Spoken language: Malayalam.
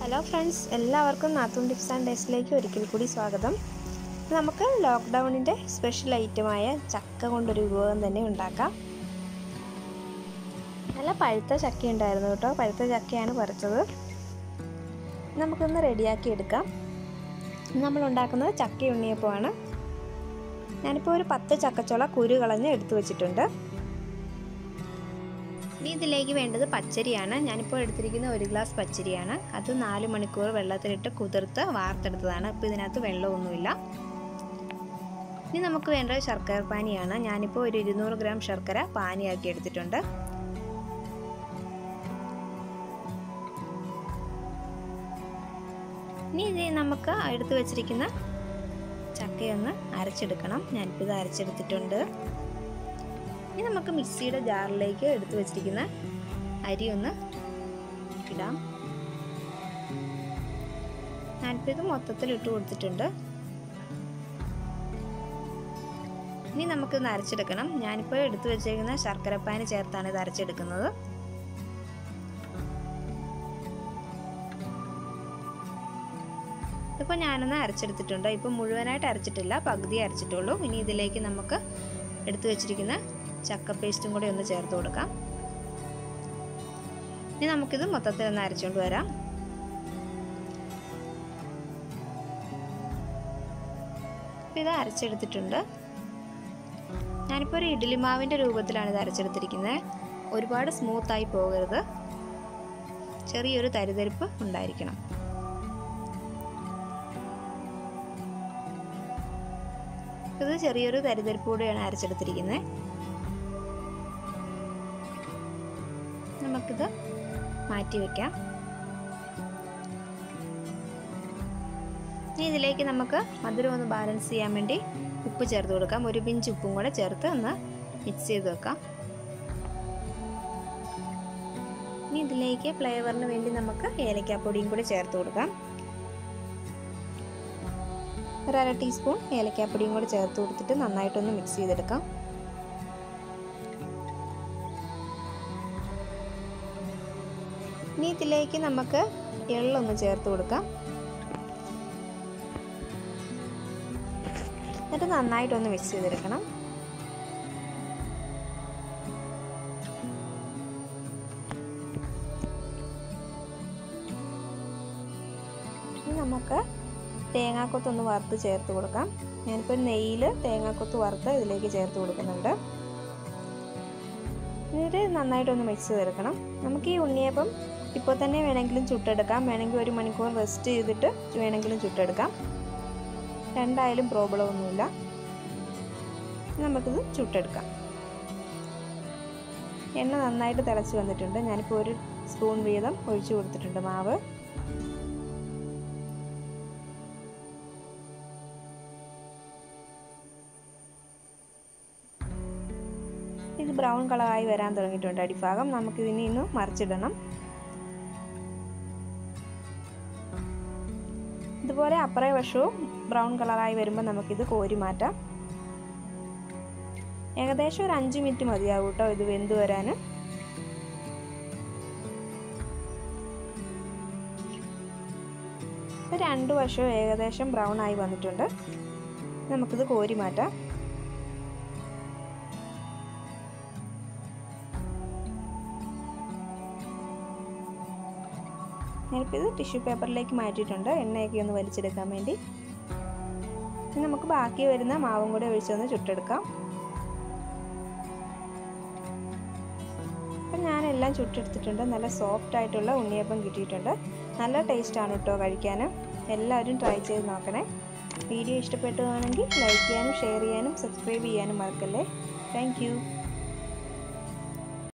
ഹലോ ഫ്രണ്ട്സ് എല്ലാവർക്കും നാത്തൂൺ ടിപ്സ് ആൻഡ് ഡേസിലേക്ക് ഒരിക്കൽ കൂടി സ്വാഗതം ഇത് നമുക്ക് ലോക്ക്ഡൗണിൻ്റെ സ്പെഷ്യൽ ഐറ്റമായ ചക്ക കൊണ്ടൊരു വിഭവം തന്നെ ഉണ്ടാക്കാം നല്ല പഴുത്ത ചക്ക ഉണ്ടായിരുന്നു കേട്ടോ പഴുത്ത ചക്കയാണ് പറിച്ചത് നമുക്കൊന്ന് റെഡിയാക്കി എടുക്കാം നമ്മൾ ഉണ്ടാക്കുന്നത് ചക്ക ഉണ്ണിയപ്പമാണ് ഞാനിപ്പോൾ ഒരു പത്ത് ചക്കച്ചോള കുരു കളഞ്ഞ് എടുത്തു വെച്ചിട്ടുണ്ട് ഇനി ഇതിലേക്ക് വേണ്ടത് പച്ചരിയാണ് ഞാനിപ്പോൾ എടുത്തിരിക്കുന്ന ഒരു ഗ്ലാസ് പച്ചരിയാണ് അത് നാല് മണിക്കൂർ വെള്ളത്തിലിട്ട് കുതിർത്ത് വാർത്തെടുത്തതാണ് ഇപ്പോൾ ഇതിനകത്ത് വെള്ളമൊന്നുമില്ല ഇനി നമുക്ക് വേണ്ടത് ശർക്കര പാനിയാണ് ഞാനിപ്പോൾ ഒരു ഇരുന്നൂറ് ഗ്രാം ശർക്കര പാനിയാക്കി എടുത്തിട്ടുണ്ട് ഇനി ഇത് നമുക്ക് എടുത്തു വെച്ചിരിക്കുന്ന ചക്കയൊന്ന് അരച്ചെടുക്കണം ഞാനിപ്പോൾ ഇത് അരച്ചെടുത്തിട്ടുണ്ട് ഇനി നമുക്ക് മിക്സിയുടെ ജാറിലേക്ക് എടുത്തു വെച്ചിരിക്കുന്ന അരി ഒന്ന് ഇടാം ഞാനിപ്പോൾ ഇത് മൊത്തത്തിൽ ഇട്ട് കൊടുത്തിട്ടുണ്ട് ഇനി നമുക്കിത് അരച്ചെടുക്കണം ഞാനിപ്പോൾ എടുത്തു വെച്ചിരിക്കുന്ന ശർക്കരപ്പാനി ചേർത്താണ് ഇത് അരച്ചെടുക്കുന്നത് ഇപ്പോൾ ഞാനൊന്ന് അരച്ചെടുത്തിട്ടുണ്ട് ഇപ്പോൾ മുഴുവനായിട്ട് അരച്ചിട്ടില്ല പകുതി അരച്ചിട്ടുള്ളൂ ഇനി ഇതിലേക്ക് നമുക്ക് എടുത്തു വെച്ചിരിക്കുന്ന ചക്ക പേസ്റ്റും കൂടി ഒന്ന് ചേർത്ത് കൊടുക്കാം ഇനി നമുക്കിത് മൊത്തത്തിൽ ഒന്ന് അരച്ചുകൊണ്ട് വരാം ഇത് അരച്ചെടുത്തിട്ടുണ്ട് ഞാനിപ്പോൾ ഒരു ഇഡ്ഡലി മാവിൻ്റെ രൂപത്തിലാണ് ഇത് അരച്ചെടുത്തിരിക്കുന്നത് ഒരുപാട് സ്മൂത്തായി പോകരുത് ചെറിയൊരു തരിതരിപ്പ് ഉണ്ടായിരിക്കണം ഇത് ചെറിയൊരു തരിതരിപ്പോടെയാണ് അരച്ചെടുത്തിരിക്കുന്നത് നമുക്കിത് മാറ്റി വെക്കാം ഇനി ഇതിലേക്ക് നമുക്ക് മധുരം ഒന്ന് ബാലൻസ് ചെയ്യാൻ വേണ്ടി ഉപ്പ് ചേർത്ത് കൊടുക്കാം ഒരു പിഞ്ച് ഉപ്പും കൂടെ ചേർത്ത് ഒന്ന് മിക്സ് ചെയ്ത് വെക്കാം ഇനി ഇതിലേക്ക് ഫ്ലേവറിന് വേണ്ടി നമുക്ക് ഏലക്കാപ്പൊടിയും കൂടി ചേർത്ത് കൊടുക്കാം ഒരു അര ടീസ്പൂൺ ഏലക്കാപ്പൊടിയും കൂടി ചേർത്ത് കൊടുത്തിട്ട് നന്നായിട്ടൊന്ന് മിക്സ് ചെയ്തെടുക്കാം ഇനി ഇതിലേക്ക് നമുക്ക് എള്ളൊന്ന് ചേർത്ത് കൊടുക്കാം എന്നിട്ട് നന്നായിട്ടൊന്ന് മിക്സ് ചെയ്തെടുക്കണം ഇനി നമുക്ക് തേങ്ങാക്കൊത്തൊന്ന് വറുത്ത് ചേർത്ത് കൊടുക്കാം ഞാനിപ്പോൾ നെയ്യിൽ തേങ്ങാക്കൊത്ത് വറുത്ത് ഇതിലേക്ക് ചേർത്ത് കൊടുക്കുന്നുണ്ട് എന്നിട്ട് നന്നായിട്ടൊന്ന് മിക്സ് ചെയ്തെടുക്കണം നമുക്ക് ഈ ഉണ്ണിയപ്പം ഇപ്പോൾ തന്നെ വേണമെങ്കിലും ചുട്ടെടുക്കാം വേണമെങ്കിൽ ഒരു മണിക്കൂർ റെസ്റ്റ് ചെയ്തിട്ട് വേണമെങ്കിലും ചുട്ടെടുക്കാം രണ്ടായാലും പ്രോബ്ലം ഒന്നുമില്ല നമുക്കിത് ചുട്ടെടുക്കാം എണ്ണ നന്നായിട്ട് തിളച്ച് വന്നിട്ടുണ്ട് ഞാനിപ്പോൾ ഒരു സ്പൂൺ വീതം ഒഴിച്ചു കൊടുത്തിട്ടുണ്ട് മാവ് ഇത് ബ്രൗൺ കളറായി വരാൻ തുടങ്ങിയിട്ടുണ്ട് അടിഭാഗം നമുക്കിതിനെ ഇന്ന് മറിച്ചിടണം ഇതുപോലെ അപ്പറേ വശവും ബ്രൗൺ കളറായി വരുമ്പോൾ നമുക്കിത് കോരി മാറ്റാം ഏകദേശം ഒരു അഞ്ച് മിനിറ്റ് മതിയാവും കേട്ടോ ഇത് വെന്ത് വരാൻ രണ്ട് വശവും ഏകദേശം ബ്രൗൺ ആയി വന്നിട്ടുണ്ട് നമുക്കിത് കോരി മാറ്റാം ഞാനിപ്പോൾ ഇത് ടിഷ്യൂ പേപ്പറിലേക്ക് മാറ്റിയിട്ടുണ്ട് എണ്ണയൊക്കെ ഒന്ന് വലിച്ചെടുക്കാൻ വേണ്ടി ഇനി നമുക്ക് ബാക്കി വരുന്ന മാവും കൂടെ ഒഴിച്ചൊന്ന് ചുട്ടെടുക്കാം അപ്പം ഞാനെല്ലാം ചുട്ടെടുത്തിട്ടുണ്ട് നല്ല സോഫ്റ്റ് ആയിട്ടുള്ള ഉണ്ണിയപ്പം കിട്ടിയിട്ടുണ്ട് നല്ല ടേസ്റ്റാണ് കേട്ടോ കഴിക്കാൻ എല്ലാവരും ട്രൈ ചെയ്ത് നോക്കണേ വീഡിയോ ഇഷ്ടപ്പെട്ടുവാണെങ്കിൽ ലൈക്ക് ചെയ്യാനും ഷെയർ ചെയ്യാനും സബ്സ്ക്രൈബ് ചെയ്യാനും മറക്കല്ലേ താങ്ക്